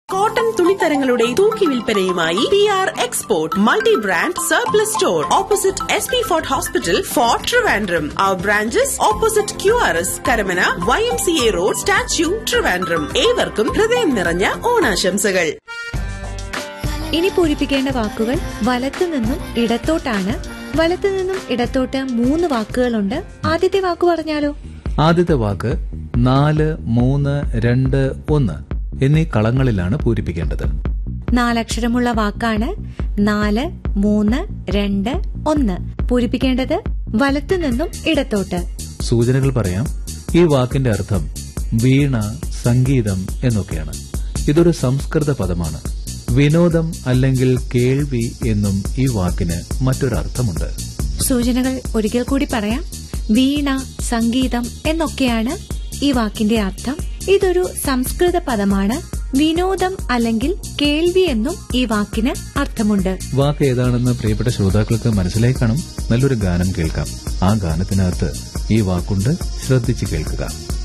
cotton തുണിത്തരങ്ങളുടെ തൂക്കി വിൽപ്പനയുമായി P R export multi brand surplus store opposite S P Fort hospital Fort Trivandrum our branches opposite Q R S Karamana Y M C A road Statue Trivandrum ഏവർക്കും ഹൃദയം നിറഞ്ഞ ഓണാശംസകൾ ഇനി പൂരിപ്പിക്കേണ്ട വാക്കുകൾ വലത്തു നിന്നും ഇടത്തോട്ടാണ് വലത്തു നിന്നും ഇടത്തോട്ട് മൂന്ന് വാക്കുകളുണ്ട് ആദ്യത്തെ വാക്ക് പറഞ്ഞാലോ ആദ്യത്തെ വാക്ക് നാല് മൂന്ന് രണ്ട് ഒന്ന് എന്നീ കളങ്ങളിലാണ് പൂരിപ്പിക്കേണ്ടത് നാലക്ഷരമുള്ള വാക്കാണ് നാല് മൂന്ന് രണ്ട് ഒന്ന് പൂരിപ്പിക്കേണ്ടത് വലത്തു നിന്നും ഇടത്തോട്ട് സൂചനകൾ പറയാം ഈ വാക്കിന്റെ അർത്ഥം വീണ സംഗീതം എന്നൊക്കെയാണ് ഇതൊരു സംസ്കൃത പദമാണ് വിനോദം അല്ലെങ്കിൽ കേൾവി എന്നും ഈ വാക്കിന് മറ്റൊരർത്ഥമുണ്ട് സൂചനകൾ ഒരിക്കൽ കൂടി പറയാം വീണ സംഗീതം എന്നൊക്കെയാണ് ഈ വാക്കിന്റെ അർത്ഥം ഇതൊരു സംസ്കൃത പദമാണ് വിനോദം അല്ലെങ്കിൽ കേൾവി എന്നും ഈ വാക്കിന് അർത്ഥമുണ്ട് വാക്ക് ഏതാണെന്ന് പ്രിയപ്പെട്ട ശ്രോതാക്കൾക്ക് മനസ്സിലായി കാണും നല്ലൊരു ഗാനം കേൾക്കാം ആ ഗാനത്തിനകത്ത് ഈ വാക്കുണ്ട് ശ്രദ്ധിച്ചു കേൾക്കുക